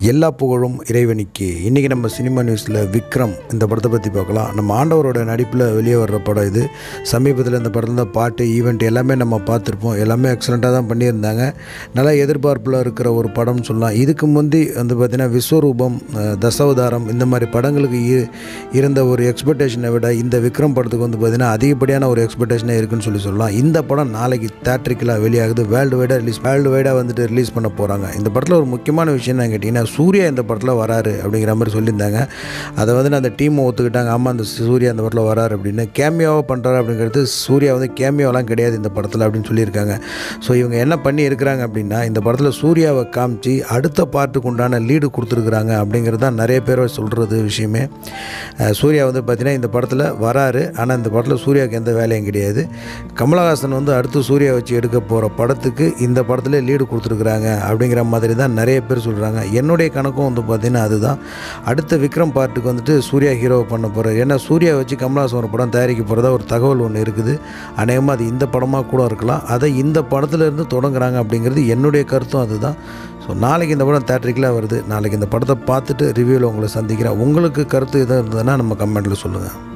எல்லா புகழும் இறைவனுக்கு இன்றைக்கி நம்ம சினிமா நியூஸில் விக்ரம் இந்த படத்தை பற்றி பார்க்கலாம் நம்ம ஆண்டவரோட நடிப்பில் வெளியே வர்ற படம் இது சமீபத்தில் இந்த படத்தில் தான் பாட்டு ஈவெண்ட் எல்லாமே நம்ம பார்த்துருப்போம் எல்லாமே எக்ஸலண்ட்டாக தான் பண்ணியிருந்தாங்க நல்லா எதிர்பார்ப்பில் இருக்கிற ஒரு படம்னு சொல்லலாம் இதுக்கு முந்தி வந்து பார்த்திங்கன்னா விஸ்வரூபம் அஹ், தசாவதாரம் இந்த மாதிரி படங்களுக்கு இ- இருந்த ஒரு எக்ஸ்பெக்டேஷனை விட இந்த விக்ரம் படத்துக்கு வந்து பார்த்திங்கன்னா அதிகப்படியான ஒரு எக்ஸ்பெக்டேஷனே இருக்குன்னு சொல்லி சொல்லலாம் இந்த படம் நாளைக்கு தேட்ரிக்கலாக வெளியாகுது வேர்ல்டு வைடாக ரிலீஸ் வேர்ல்டு வைடாக வந்துட்டு ரிலீஸ் பண்ண போகிறாங்க இந்த படத்தில் ஒரு முக்கியமான விஷயம் என்ன கேட்டிங்கன்னா சூர்யா இந்த படத்தில் வராரு அப்படிங்கிற மாதிரி சொல்லியிருந்தாங்க அதை வந்து நான் அந்த டீமை ஒத்துக்கிட்டாங்க ஆமாம் அந்த சூர்யா இந்த படத்தில் வராரு அப்படின்னு கேமியாவாக பண்ணுறாரு அப்படிங்கிறது சூர்யா வந்து கேமியாவெலாம் கிடையாது இந்த படத்தில் அப்படின்னு சொல்லியிருக்காங்க ஸோ இவங்க என்ன பண்ணி இருக்கிறாங்க அப்படின்னா இந்த படத்தில் சூர்யாவை காமிச்சு அடுத்த பாட்டுக்கு உண்டான லீடு கொடுத்துருக்குறாங்க அப்படிங்கிறது தான் நிறைய பேர் சொல்கிறது விஷயமே அஹ் சூர்யா வந்து பார்த்தீங்கன்னா இந்த படத்தில் வராரு ஆனால் இந்த படத்தில் சூர்யாவுக்கு எந்த வேலையும் கிடையாது கமலஹாசன் வந்து அடுத்து சூர்யா வச்சு எடுக்க போகிற படத்துக்கு இந்த படத்துல லீடு கொடுத்துருக்குறாங்க அப்படிங்கிற மாதிரி தான் நிறைய பேர் சொல்கிறாங்க என்னுடைய கணக்கும் வந்து பார்த்திங்கன்னா அதுதான் அடுத்த விக்ரம் பார்ட்டுக்கு வந்துட்டு சூர்யா ஹீரோவை பண்ண போகிறார் ஏன்னா சூர்யா வச்சு கமலஹாசன் ஒரு படம் தயாரிக்க போகிறதா ஒரு தகவல் ஒன்று இருக்குது அநேகமாக அது இந்த படமாக கூட இருக்கலாம் அதை இந்த படத்துல இருந்து தொடங்குறாங்க அப்படிங்கிறது என்னுடைய கருத்தும் அதுதான் ஸோ நாளைக்கு இந்த படம் தேட்டரிக்கலாக வருது நாளைக்கு இந்த படத்தை பார்த்துட்டு ரிவ்யூவில் உங்களை சந்திக்கிறேன் உங்களுக்கு கருத்து எதுவும் இருந்ததுன்னா நம்ம கமெண்ட்டில் சொல்லுங்கள்